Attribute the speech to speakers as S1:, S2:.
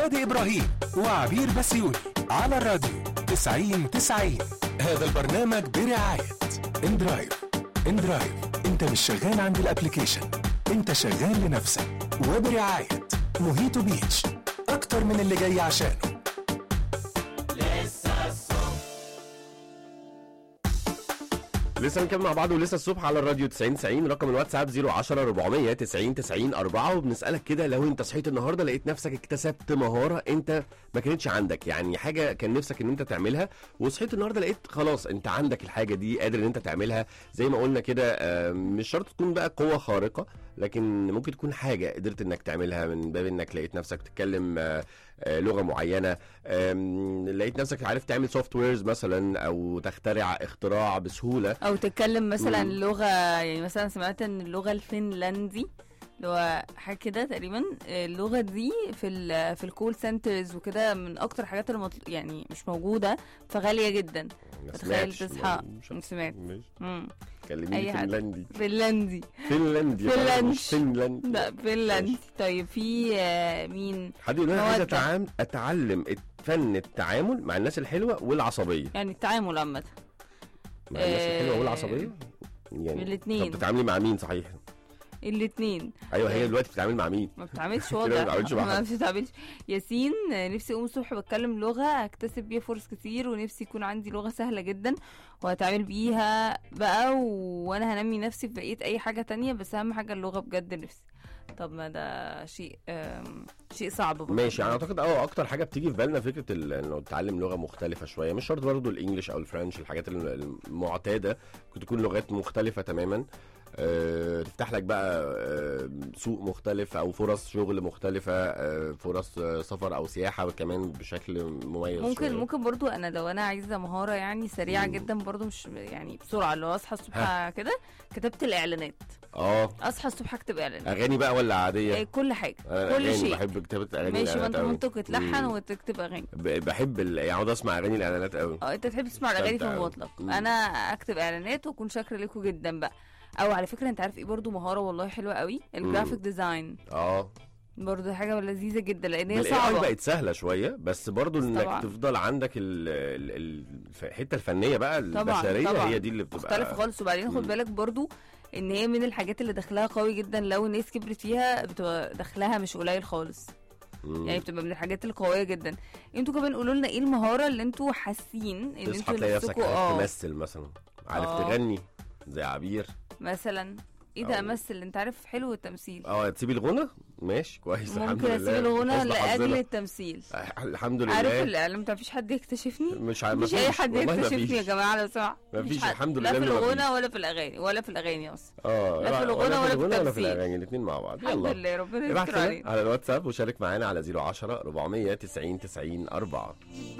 S1: ادي ابراهيم وعبير بسيوني على الراديو 90 90 هذا البرنامج برعاية اندرايف اندرايف انت مش شغال عند الابليكيشن انت شغال لنفسك وبرعاية موهيتو بيتش اكتر من اللي جاي عشانه
S2: لسه هنكمل مع بعض ولسه الصبح على الراديو 90 90 رقم الواتساب 010 400 90 90 4 وبنسالك كده لو انت صحيت النهارده لقيت نفسك اكتسبت مهاره انت ما كانتش عندك يعني حاجه كان نفسك ان انت تعملها وصحيت النهارده لقيت خلاص انت عندك الحاجه دي قادر ان انت تعملها زي ما قلنا كده آه، مش شرط تكون بقى قوه خارقه لكن ممكن تكون حاجه قدرت انك تعملها من باب انك لقيت نفسك تتكلم آه، آه، لغه معينه آم، لقيت نفسك عارف تعمل سوفت ويرز مثلا او تخترع اختراع بسهوله
S3: او تتكلم مثلا
S2: مم.
S3: لغه يعني مثلا سمعت ان اللغه الفنلندي اللي هو حاجه كده تقريبا اللغه دي في ال في الكول سنترز وكده من اكتر الحاجات اللي مطل... يعني مش موجوده فغاليه جدا
S2: ما
S3: تخيل
S2: سمعتش.
S3: تصحى
S2: مش-
S3: ما سمعت
S2: ماشي.
S3: مم.
S2: كلميني
S3: أي حد.
S2: فنلندي
S3: فنلندي
S2: فنلندي بقى،
S3: فنلند.
S2: مش فنلندي
S3: لا فنلندي طيب في آه، مين
S2: حد يقول انا عايز
S3: مودة.
S2: أتعام... اتعلم فن التعامل مع الناس الحلوه والعصبيه
S3: يعني التعامل عامه
S2: مع الناس الحلوه
S3: آه،
S2: والعصبيه يعني
S3: الاتنين.
S2: طب بتتعاملي مع مين صحيح
S3: الاثنين
S2: ايوه هي دلوقتي بتتعامل مع مين
S3: ما بتعملش
S2: كده ما
S3: واضح
S2: بتعملش مع
S3: ما
S2: حد.
S3: بتعملش ياسين آه، نفسي اقوم الصبح بتكلم لغه اكتسب بيها فرص كتير ونفسي يكون عندي لغه سهله جدا وهتعامل بيها بقى و- وانا هنمي نفسي في بقيه اي حاجه تانية بس اهم حاجه اللغه بجد نفسي طب ما ده شيء آم، شيء صعب برضه.
S2: ماشي انا اعتقد اه اكتر حاجه بتيجي في بالنا فكره ال- انه تتعلم لغه مختلفه شويه مش شرط برضه الانجليش او الفرنش الحاجات ال- المعتاده ممكن تكون لغات مختلفه تماما أه تفتح لك بقى أه سوق مختلف او فرص شغل مختلفه أه فرص آه، سفر او سياحه كمان بشكل مميز
S3: ممكن
S2: شوية.
S3: ممكن برضو انا لو انا عايزه مهاره يعني سريعه
S2: مم.
S3: جدا برضو مش يعني بسرعه لو اصحى الصبح
S2: ها.
S3: كده كتبت الاعلانات
S2: اه
S3: اصحى الصبح اكتب اعلانات
S2: اغاني بقى ولا
S3: آه،
S2: عاديه
S3: كل حاجه
S2: أنا
S3: كل
S2: أغاني
S3: شيء
S2: بحب كتابه اغاني
S3: ماشي ما
S2: الإعلانات
S3: انت
S2: أوي.
S3: ممكن تلحن
S2: مم.
S3: وتكتب اغاني
S2: ب- بحب ال- يعني اقعد اسمع اغاني الاعلانات قوي
S3: اه انت تحب تسمع الاغاني في
S2: استمتع أوي.
S3: المطلق
S2: مم.
S3: انا اكتب اعلانات واكون شاكره لكم جدا بقى او على فكره انت عارف ايه برضو مهاره والله حلوه قوي الجرافيك ديزاين
S2: اه
S3: برضو حاجه لذيذه جدا لان هي
S2: بالاي
S3: صعبه
S2: بقت سهله شويه بس برضو
S3: بس
S2: انك
S3: طبعا.
S2: تفضل عندك ال- ال- ال- الحته الفنيه بقى
S3: طبعا،
S2: البشريه
S3: طبعا.
S2: هي دي اللي بتبقى
S3: مختلف خالص وبعدين خد
S2: مم.
S3: بالك برضو ان هي من الحاجات اللي دخلها قوي جدا لو الناس كبرت فيها بتبقى دخلها مش قليل خالص
S2: مم.
S3: يعني بتبقى من الحاجات القويه جدا انتوا كمان قولوا لنا ايه المهاره اللي انتوا حاسين ان
S2: تصحى
S3: انتوا
S2: تلاقي نفسك
S3: نفسكوا
S2: عارف
S3: اه
S2: تمثل مثلا عارف
S3: آه.
S2: تغني زي عبير
S3: مثلا ايه ده
S2: أو-
S3: امثل انت عارف حلو التمثيل
S2: اه تسيبي الغنى ماشي كويس الحمد
S3: ممكن
S2: لله
S3: اسيب الغنى
S2: حسن
S3: لاجل
S2: حظنا.
S3: التمثيل
S2: آه، الحمد لله
S3: عارف الاعلام ما فيش حد يكتشفني
S2: مش ع-
S3: مش اي
S2: مفيش،
S3: حد
S2: والله
S3: يكتشفني
S2: مفيش.
S3: يا جماعه لو سمحت
S2: مفيش،
S3: حد.
S2: الحمد
S3: لا
S2: لله
S3: في
S2: إن
S3: الغنى
S2: مفيش.
S3: ولا في الاغاني ولا في الاغاني اصلا
S2: اه
S3: لا في الغنى ولا في
S2: الغنى ولا في
S3: التمثيل.
S2: الاغاني الاثنين مع بعض
S3: الحمد
S2: يلا
S3: لله ربنا
S2: ابعت
S3: يستر
S2: لنا
S3: علينا
S2: على الواتساب وشارك معانا على 010 490 90 4